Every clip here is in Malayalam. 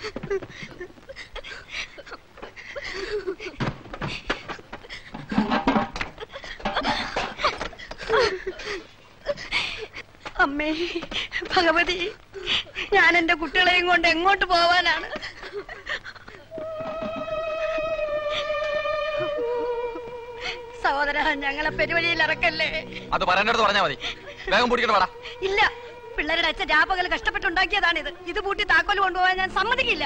അമ്മേ ഭഗവതി ഞാൻ എന്റെ കുട്ടികളെയും കൊണ്ട് എങ്ങോട്ട് പോവാനാണ് സഹോദര ഞങ്ങളെ പെരുവഴിയിൽ ഇറക്കല്ലേ അത് പറയേണ്ടത് പറഞ്ഞാ മതി വേഗം പിടിക്കണ വേടാ ഇല്ല പിള്ളേരുടെ അച്ഛൻ രാപ്പകൽ കഷ്ടപ്പെട്ടുണ്ടാക്കിയതാണിത് ഇത് പൂട്ടി താക്കോൽ കൊണ്ടുപോകാൻ ഞാൻ സമ്മതിക്കില്ല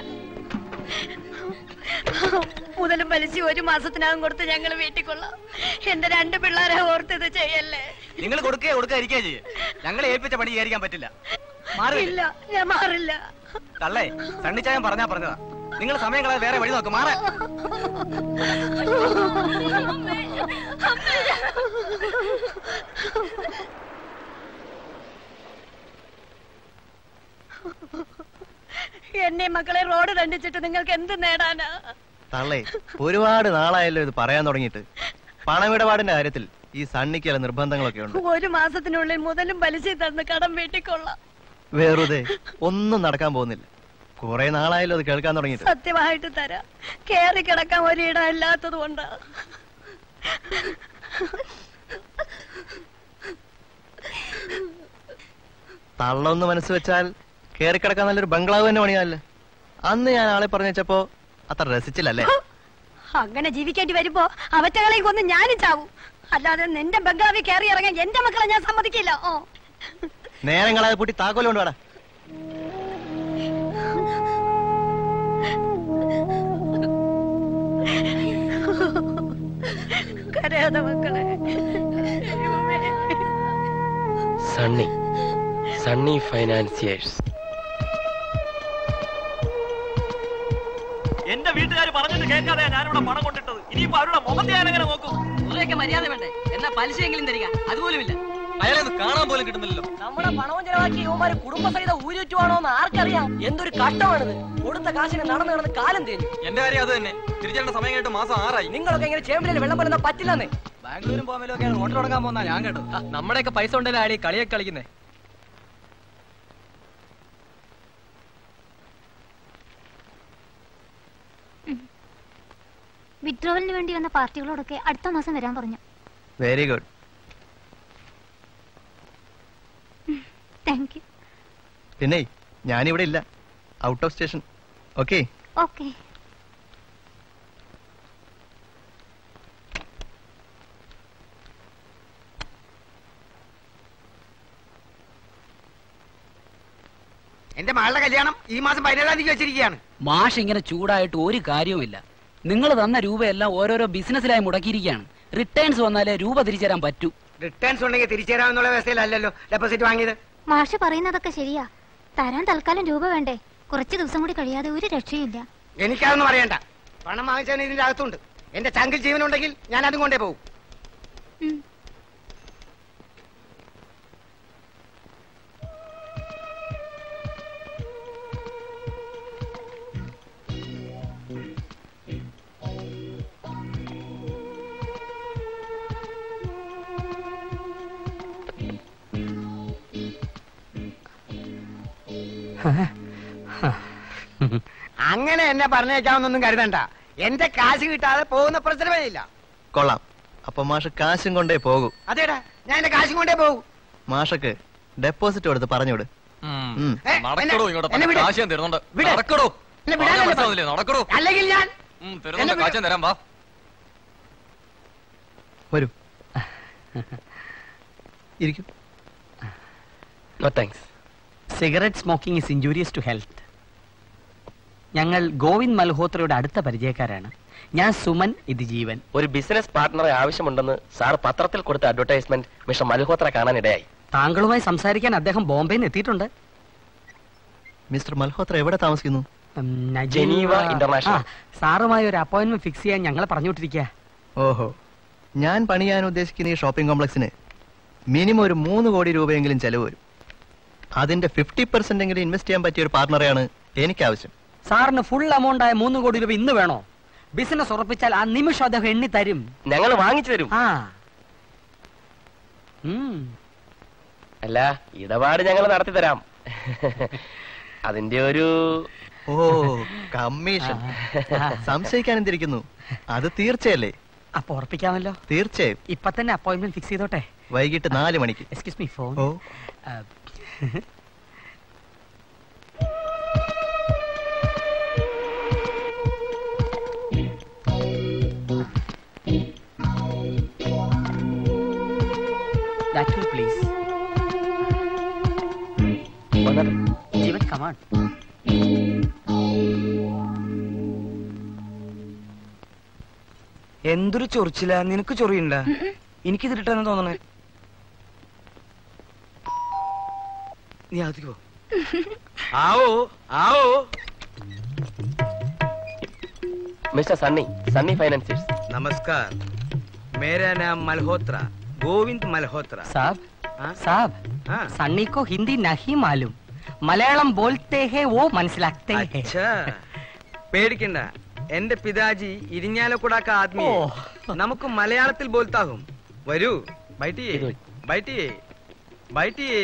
മുതലും പലിശ ഒരു മാസത്തിനകം കൊടുത്ത് ഞങ്ങൾ വീട്ടിൽ കൊള്ളാം എന്റെ രണ്ട് പിള്ളേരെ ഓർത്ത് ഇത് ചെയ്യല്ലേ നിങ്ങൾ കൊടുക്കുക കൊടുക്കുക ഇരിക്കുക ചെയ്യേ ഞങ്ങളെ ഏൽപ്പിച്ച പണി വിചാരിക്കാൻ പറ്റില്ല ഇല്ല ഞാൻ മാറില്ല തള്ളേ സണ്ണിച്ചായം പറഞ്ഞാ പറഞ്ഞതാ നിങ്ങൾ സമയം കളയാതെ വേറെ വഴി നോക്ക് മാറാ എന്നെ മക്കളെ റോഡ് ദണ്ഡിച്ചിട്ട് നിങ്ങൾക്ക് എന്ത് നേടാനാ തള്ളേ ഒരുപാട് നാളായല്ലോ ഇത് പറയാൻ തുടങ്ങിയിട്ട് പണമിടപാടിന്റെ കാര്യത്തിൽ ഈ സണ്ണിക്ക് ചില നിർബന്ധങ്ങളൊക്കെ ഉണ്ട് ഒരു മാസത്തിനുള്ളിൽ മുതലും പലിശ തന്ന് കടം വീട്ടിൽ കൊള്ളാം വെറുതെ ഒന്നും നടക്കാൻ പോകുന്നില്ല കുറെ നാളായല്ലോ അത് കേൾക്കാൻ തുടങ്ങിയിട്ട് സത്യമായിട്ട് തരാം കേറി കിടക്കാൻ ഒരിടം ഇല്ലാത്തത് കൊണ്ടാ തള്ളൊന്ന് മനസ്സ് വെച്ചാൽ കേറിക്കിടക്കാൻ നല്ലൊരു ബംഗ്ലാവ് തന്നെ പണിയാല്ലേ അന്ന് ഞാൻ ആളെ പറഞ്ഞു വെച്ചപ്പോ അത്ര രസിച്ചില്ലല്ലേ അങ്ങനെ ജീവിക്കേണ്ടി വരുമ്പോ അവറ്റകളെയും കൊന്ന് ഞാനും ചാവും അല്ലാതെ നിന്റെ ബംഗ്ലാവിൽ കയറി ഇറങ്ങാൻ എന്റെ മക്കളെ ഞാൻ സമ്മതിക്കില്ല ഓ നേരം കളയാതെ പൂട്ടി താക്കോല് കൊണ്ടുവാടാ കരയാതെ മക്കളെ സണ്ണി സണ്ണി ഫൈനാൻസിയേഴ്സ് എന്റെ വീട്ടുകാർ പറഞ്ഞിട്ട് കേൾക്കാതെ ഞാനിവിടെ പണം കൊണ്ടിട്ടത് ഇനിയിപ്പോ അവരുടെ മുഖത്തെ ഞാൻ എങ്ങനെ നോക്കും കുറെയൊക്കെ മര്യാദ വേണ്ടേ എന്നാ പലിശയെങ്കിലും തരിക അതുപോലുമില്ല അയാളെ ഒന്ന് കാണാൻ പോലും കിട്ടുന്നില്ലല്ലോ നമ്മുടെ പണവും ചെലവാക്കി യുവമാര് കുടുംബസഹിത ഊരുറ്റുവാണോ എന്ന് ആർക്കറിയാം എന്തൊരു കഷ്ടമാണിത് കൊടുത്ത കാശിന് നടന്നു നടന്ന് കാലം തേഞ്ഞു എന്റെ കാര്യം അത് തന്നെ തിരിച്ചേണ്ട സമയം കഴിഞ്ഞിട്ട് മാസം ആറായി നിങ്ങളൊക്കെ ഇങ്ങനെ ചേമ്പിലെ വെള്ളം പോലെ പറ്റില്ലെന്നേ ബാംഗ്ലൂരും ബോംബെയിലും ഹോട്ടൽ തുടങ്ങാൻ പോകുന്ന ഞാൻ കേട്ടത് നമ്മുടെയൊക്കെ പൈസ ഉണ്ടല്ലോ ആടി കളിയൊക്കെ കളിക്കുന്നേ വിഡ്രോവലിന് വേണ്ടി വന്ന പാർട്ടികളോടൊക്കെ അടുത്ത മാസം വരാൻ പറഞ്ഞു വെരി ഗുഡ് താങ്ക് യു പിന്നെ ഞാനിവിടെ ഇല്ല out of station okay okay എന്റെ മകളുടെ കല്യാണം ഈ മാസം പതിനേഴാം തീയതി വെച്ചിരിക്കുകയാണ് മാഷ് ഇങ്ങനെ ചൂടായിട്ട് ഒരു കാര്യവുമില്ല നിങ്ങൾ തന്ന രൂപയെല്ലാം ഓരോരോ ബിസിനസ്സിലായി മുടക്കിയിരിക്കുകയാണ് റിട്ടേൺസ് വന്നാലേ രൂപ തിരിച്ചു തരാൻ പറ്റൂ റിട്ടേൺസ് ഉണ്ടെങ്കിൽ തിരിച്ചു തരാമെന്നുള്ള വ്യവസ്ഥയിലല്ലല്ലോ ഡെപ്പോസിറ്റ് വാങ്ങിയത് മാഷ് പറയുന്നതൊക്കെ ശരിയാ തരാൻ തൽക്കാലം രൂപ വേണ്ടേ കുറച്ച് ദിവസം കൂടി കഴിയാതെ ഒരു രക്ഷയില്ല എനിക്കതൊന്നും അറിയണ്ട പണം വാങ്ങിച്ചതിന് ഇതിന്റെ അകത്തുണ്ട് എന്റെ ചങ്കിൽ ജീവനുണ്ടെങ്കിൽ ഞാൻ അതും കൊണ്ടേ പോകും അങ്ങനെ എന്നെ പറഞ്ഞേക്കാമെന്നൊന്നും കരുതണ്ട എന്റെ കാശ് കിട്ടാതെ പോകുന്ന പ്രശ്നമേ ഇല്ല കൊള്ളാം അപ്പൊ മാഷ് കാശും കൊണ്ടേ പോകൂ അതേടാ ഞാൻ എന്റെ കാശും കൊണ്ടേ പോകും മാഷക്ക് ഡെപ്പോസിറ്റ് കൊടുത്ത് പറഞ്ഞുവിട് ഉം. ഏ, നടക്കടോ എന്നെ- ഇങ്ങോട്ട് എന്നെ വിട്. കാശ് ഞാൻ തരുന്നുണ്ട് വിട്. നടക്കടോ എന്നെ പറഞ്ഞാ വിടാനല്ലേ മനസ്സിലാവില്ലേ നടക്കടോ അല്ലെങ്കിൽ ഞാൻ ഉം, തരുന്നുണ്ട് കാശ് ഞാൻ തരാം വാ വരൂ ഇരിക്കും no thanks cigarette smoking is injurious to health ഞങ്ങൾ ഗോവിന്ദ് മൽഹോത്രയുടെ അടുത്ത പരിചയക്കാരാണ് ഞാൻ സുമൻ ഇത് ജീവൻ ഒരു ബിസിനസ് പാർട്ട്ണറെ ആവശ്യമുണ്ടെന്ന് സാർ പത്രത്തിൽ കൊടുത്ത അഡ്വർടൈസ്മെന്റ് മിസ്റ്റർ മൽഹോത്ര കാണാനിടയായി താങ്കളുമായി സംസാരിക്കാൻ അദ്ദേഹം ബോംബെയിൽ നിന്ന് എത്തിയിട്ടുണ്ട് മിസ്റ്റർ മൽഹോത്ര എവിടെ താമസിക്കുന്നു ഉം, നജീബ്- ജനീവ ഇന്റർനാഷണൽ. ആ, സാറുമായി ഒരു അപ്പോയിന്റ്മെന്റ് ഫിക്സ് ചെയ്യാൻ ഞങ്ങളെ പറഞ്ഞുവിട്ടിരിക്കുക ഓഹോ ഞാൻ പണിയാൻ ഉദ്ദേശിക്കുന്ന ഈ ഷോപ്പിംഗ് കോംപ്ലക്സിന് മിനിമം ഒരു മൂന്ന് കോടി രൂപയെങ്കിലും ചെലവ് വരും അതിന്റെ ഫിഫ്റ്റി പെർസെന്റ് എങ്കിലും ഇൻവെസ്റ്റ് ചെയ്യാൻ പറ്റിയ ഒരു പാർട്ണറെയാണ് എനിക്ക് ആവശ്യം സാറിന് ഫുൾ എമൗണ്ട് ആയ മൂന്ന് കോടി രൂപ ഇന്ന് വേണോ ബിസിനസ് ഉറപ്പിച്ചാൽ ആ നിമിഷം അദ്ദേഹം എണ്ണി തരും ഞങ്ങൾ വാങ്ങിച്ചു തരും ആ ഉം. അല്ല ഇടപാട് ഞങ്ങൾ നടത്തി തരാം അതിന്റെ ഒരു ഓ കമ്മീഷൻ സംശയിക്കാൻ എന്തിരിക്കുന്നു അത് തീർച്ചയല്ലേ അപ്പൊ ഉറപ്പിക്കാമല്ലോ തീർച്ചയായും ഇപ്പൊ തന്നെ അപ്പോയിന്റ്മെന്റ് ഫിക്സ് ചെയ്തോട്ടെ വൈകിട്ട് നാല് മണിക്ക് excuse me phone oh that will please വന്നാട്ടെ. ജീവൻ കമാൺ എന്തൊരു ചൊറിച്ചില്ല നിനക്ക് ചൊറിയുണ്ട എനിക്ക് ഇതിട്ടാന്ന് തോന്നണേ നീ അകത്തേക്ക് പോ ആവോ ആവോ മിസ്റ്റർ സണ്ണി സണ്ണി ഫൈനാൻസിയേഴ്സ് नमस्कार मेरा नाम मल्होत्रा गोविंद मल्होत्रा സാബ് हाँ? സാബ് हाँ സണ്ണി को हिंदी नहीं मालूम മലയാളം बोलते हैं वो മനസ്സിലാക്കते हैं अच्छा പേടിക്കണ്ട എന്റെ പിതാജി ഇരിഞ്ഞാലക്കുടാക്ക ആദ്മി ഓ. നമുക്ക് മലയാളത്തിൽ ബോൽത്താകും വരൂ ബൈറ്റിയേ ഇത്. ബൈറ്റിയേ ബൈറ്റിയേ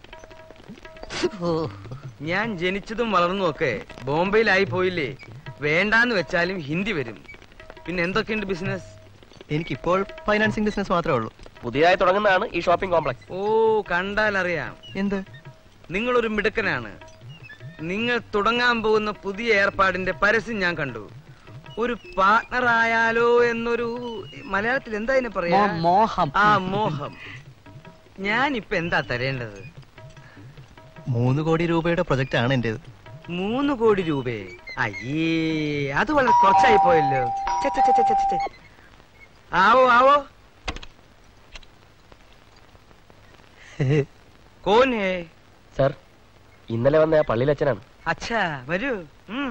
ഓ, ഞാൻ ജനിച്ചതും വളർന്നതും ഒക്കെ ബോംബെയിലായി പോയില്ലേ വേണ്ടാന്ന് വെച്ചാലും ഹിന്ദി വരും പിന്നെ എന്തൊക്കെയുണ്ട് ബിസിനസ് എനിക്കിപ്പോൾ ഫൈനാൻസിങ് ബിസിനസ് മാത്രമേ ഉള്ളൂ പുതിയതായി തുടങ്ങുന്നതാണ് ഈ ഷോപ്പിംഗ് കോംപ്ലക്സ് ഓ കണ്ടാൽ അറിയാം എന്ത് നിങ്ങളൊരു മിടുക്കനാണ് നിങ്ങൾ തുടങ്ങാൻ പോകുന്ന പുതിയ ഏർപ്പാടിന്റെ പരസ്യം ഞാൻ കണ്ടു ഒരു പാർട്ണർ ആയാലോ എന്നൊരു മലയാളത്തിൽ എന്താ ഇതിനെ പറയാ മോ- മോഹം ആ മോഹം ഞാൻ ഇപ്പൊ എന്താ തരേണ്ടത് മൂന്ന് കോടി രൂപയുടെ പ്രൊജക്റ്റ് ആണ് എന്റേത് മൂന്ന് കോടി രൂപയെ അയ്യേ അത് വളരെ കുറച്ചായി പോയല്ലോ ഛെ, ഛെ, ഛെ, ഛെ, ഛെ, ഛെ. ആവോ ആവോ കോൻ ഹേ സർ ഇന്നലെ വന്ന ആ പള്ളിയിലച്ഛനാണ് അച്ഛാ വരൂ ഉം.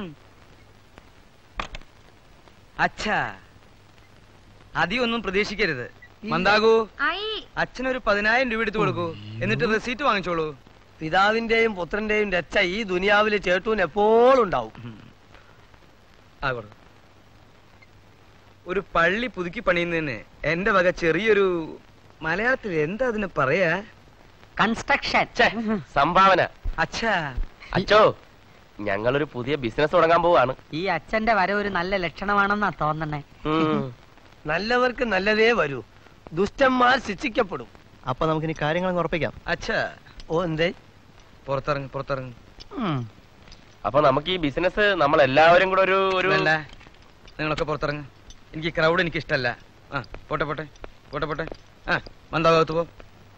അച്ഛാ അധികം ഒന്നും പ്രതീക്ഷിക്കരുത് മന്ദാകൂ അച്ഛനൊരു പതിനായിരം രൂപ എടുത്തു കൊടുക്കൂ എന്നിട്ട് റെസീറ്റ് വാങ്ങിച്ചോളൂ പിതാവിന്റെയും പുത്രന്റെയും രക്ഷ ഈ ദുനിയാവിൽ ചേട്ടൂന് എപ്പോഴും ഉണ്ടാവും ആ കൊടു. ഒരു പള്ളി പുതുക്കി പണിയുന്നതിന് എന്റെ വക ചെറിയൊരു മലയാളത്തിൽ എന്താ അതിന് പറയാ കൺസ്ട്രക്ഷൻ ഛേ, സംഭാവന അച്ഛാ അച്ചോ ഞങ്ങളൊരു പുതിയ ബിസിനസ് തുടങ്ങാൻ പോവാണ് ഈ അച്ഛന്റെ വര ഒരു നല്ല ലക്ഷണമാണെന്നാ തോന്നണേ ഉം. നല്ലവർക്ക് നല്ലതേ വരൂ ദുഷ്ടന്മാർ ശിക്ഷിക്കപ്പെടും അപ്പൊ നമുക്കിനി കാര്യങ്ങൾ ഉറപ്പിക്കാം അച്ഛാ ഓ എന്തേ പുറത്തിറങ്ങ് പുറത്തിറങ്ങ് ഉം. അപ്പൊ നമുക്ക് ഈ ബിസിനസ് നമ്മൾ എല്ലാവരും കൂടെ ഒരു ഒരു വേണ്ട നിങ്ങളൊക്കെ പുറത്തിറങ്ങ് എനിക്ക് ക്രൗഡ് എനിക്ക് ഇഷ്ടല്ല ആ പോട്ടെ പോട്ടെ പോട്ടെ പോട്ടെ ആ മന്ദാകത്ത് പോ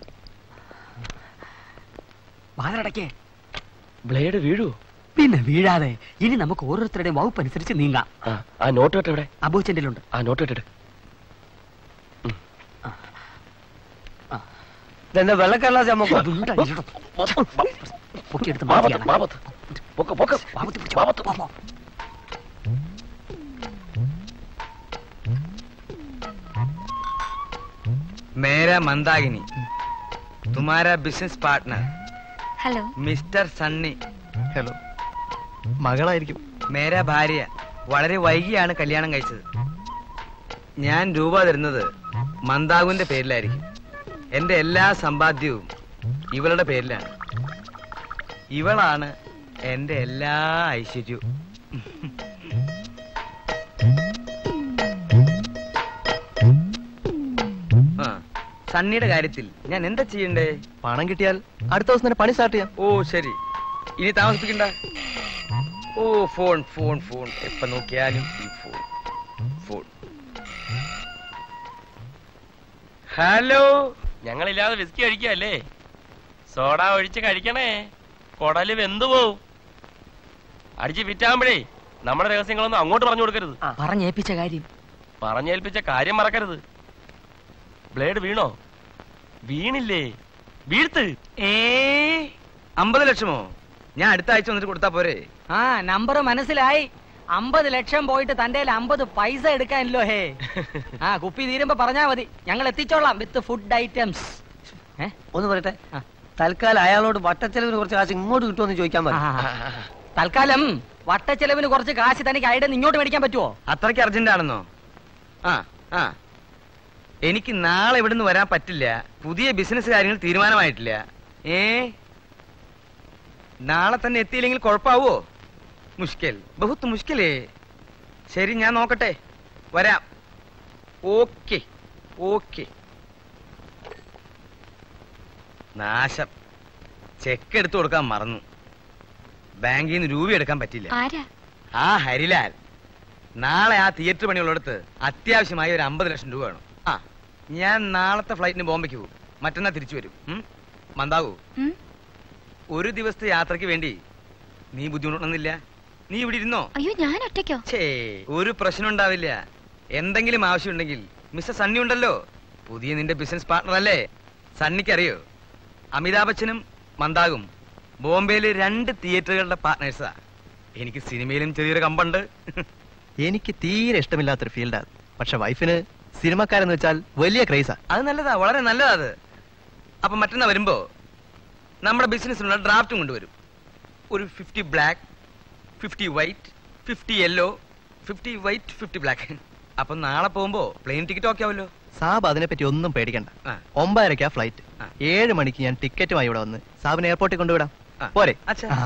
വാതിലടയ്ക്കേ ബ്ലേഡ് വീഴൂ പിന്നെ വീഴാതെ ഇനി നമുക്ക് ഓരോരുത്തരുടെയും വകുപ്പ് അനുസരിച്ച് നീങ്ങാം ആ ആ നോട്ട് കെട്ട് എവിടെ അബൂച്ചന്റെ ഉണ്ട് ആ നോട്ട് കെട്ടിട്ട് ഇതെന്താ വെള്ളക്കടലാസ് അമ്മക്കോ പൊക്കിയെടുത്ത് മാപത്ത് മാറ്റിയാണ്. മാപത്ത് പൊക്ക് പൊക്ക് വാപത്തി പിടിച്ചോ. മാപത്ത് പോ, പോ. മേര മന്ദാകിനി തുമാര business partner hello mister Sunny hello മകളായിരിക്കും മേര ഭാര്യ വളരെ വൈകിയാണ് കല്യാണം കഴിച്ചത് ഞാൻ രൂപ തരുന്നത് മന്ദാകുവിന്റെ പേരിലായിരിക്കും എന്റെ എല്ലാ സമ്പാദ്യവും ഇവളുടെ പേരിലാണ് ഇവളാണ് എന്റെ എല്ലാ ഐശ്വര്യവും ആ സണ്ണിയുടെ കാര്യത്തിൽ ഞാൻ എന്താ ചെയ്യണ്ടേ പണം കിട്ടിയാൽ അടുത്ത ദിവസം തന്നെ പണി സ്റ്റാർട്ട് ചെയ്യാം ഓ ശരി ഇനി താമസിപ്പിക്കണ്ട ഓ ഫോൺ ഫോൺ ഫോൺ എപ്പ നോക്കിയാലും ഈ ഫോൺ ഫോൺ ഹലോ ഞങ്ങളില്ലാതെ വിസ്കി കഴിക്കല്ലേ സോഡ ഒഴിച്ച് കഴിക്കണേ കൊടല് വെന്തു പോവും അടിച്ച് ഫിറ്റാകുമ്പോഴേ നമ്മുടെ രഹസ്യങ്ങളൊന്നും അങ്ങോട്ട് പറഞ്ഞു കൊടുക്കരുത് പറഞ്ഞേൽപ്പിച്ച കാര്യം പറഞ്ഞേൽപ്പിച്ച കാര്യം മറക്കരുത് ബ്ലേഡ് വീണോ വീണില്ലേ വീഴ്ത്ത് ഏ അമ്പത് ലക്ഷമോ ഞാൻ അടുത്ത ആഴ്ച വന്നിട്ട് കൊടുത്താ പോരെ ആ നമ്പർ മനസ്സിലായി അമ്പത് ലക്ഷം പോയിട്ട് തന്റെ അമ്പത് പൈസ എടുക്കാനല്ലോ ഹേ ആ കുപ്പി തീരുമ്പോ പറഞ്ഞാ മതി ഞങ്ങൾ എത്തിച്ചോളാം വിത്ത് ഫുഡ് ഐറ്റംസ് ഒന്ന് പറയട്ടെ ആ. തൽക്കാലം അയാളോട് വട്ടച്ചെലവിന് കുറച്ച് കാശ് ഇങ്ങോട്ട് കിട്ടുമെന്ന് ചോദിക്കാൻ പറ്റും തൽക്കാലം വട്ടച്ചെലവിന് കുറച്ച് കാശ് തനിക്ക് അയുടെ ഇങ്ങോട്ട് മേടിക്കാൻ പറ്റുമോ അത്രയ്ക്ക് അർജന്റ് ആണെന്നോ ആ ആ എനിക്ക് നാളെ ഇവിടുന്ന് വരാൻ പറ്റില്ല പുതിയ ബിസിനസ് കാര്യങ്ങൾ തീരുമാനമായിട്ടില്ല ഏ നാളെ തന്നെ എത്തിയില്ലെങ്കിൽ കുഴപ്പാവോ മുഷ്കൽ ബഹുത്ത് മുഷ്കലേ ശരി ഞാൻ നോക്കട്ടെ വരാം ഓക്കെ ഓക്കെ നാശം ചെക്ക് എടുത്തു കൊടുക്കാൻ മറന്നു ബാങ്കിൽ നിന്ന് രൂപ എടുക്കാൻ പറ്റില്ല ആരാ ആ ഹരിലാൽ നാളെ ആ തിയേറ്റർ പണിയുള്ളിടത്ത് അത്യാവശ്യമായി ഒരു അമ്പത് ലക്ഷം രൂപ വേണം ആ ഞാൻ നാളത്തെ ഫ്ലൈറ്റിന് ബോംബെക്ക് പോകും മറ്റന്നാ തിരിച്ചു വരും ഉം? മന്ദാവൂ ഉം? ഒരു ദിവസത്തെ യാത്രയ്ക്ക് വേണ്ടി നീ ബുദ്ധിമുട്ടണമെന്നില്ല നീ ഇവിടെ ഇരുന്നോ അയ്യോ ഞാൻ ഒറ്റയ്ക്കോ ഛേ ഒരു പ്രശ്നം ഉണ്ടാവില്ല എന്തെങ്കിലും ആവശ്യമുണ്ടെങ്കിൽ മിസ്റ്റർ സണ്ണി ഉണ്ടല്ലോ പുതിയ നിന്റെ ബിസിനസ് പാർട്ണർ അല്ലേ സണ്ണിക്ക് അറിയോ അമിതാഭ് ബച്ചനും മന്ദാകും ബോംബെയില് രണ്ട് തിയേറ്ററുകളുടെ പാർട്ട്നേഴ്സാ എനിക്ക് സിനിമയിലും ചെറിയൊരു കമ്പുണ്ട് എനിക്ക് തീരെ ഇഷ്ടമില്ലാത്തൊരു ഫീൽഡാണ് പക്ഷെ വൈഫിന് സിനിമക്കാരെന്ന് വെച്ചാൽ വലിയ ക്രൈസാ അത് നല്ലതാ വളരെ നല്ലതാ അത് അപ്പൊ മറ്റന്നാ വരുമ്പോ നമ്മുടെ ബിസിനസ്സിനുള്ള ഡ്രാഫ്റ്റും കൊണ്ടുവരും ഒരു fifty black fifty white fifty yellow fifty white fifty black അപ്പൊ നാളെ പോകുമ്പോ പ്ലെയിൻ ടിക്കറ്റ് ഓക്കെ ആവല്ലോ സാബ് അതിനെപ്പറ്റി ഒന്നും പേടിക്കണ്ട ആ. ഒമ്പതരക്കാ ഫ്ലൈറ്റ് ആ. ഏഴ് മണിക്ക് ഞാൻ ടിക്കറ്റുമായി ഇവിടെ വന്ന് സാബിനെ എയർപോർട്ടിൽ കൊണ്ടുവിടാം ആ. പോരെ അച്ഛാ ആ.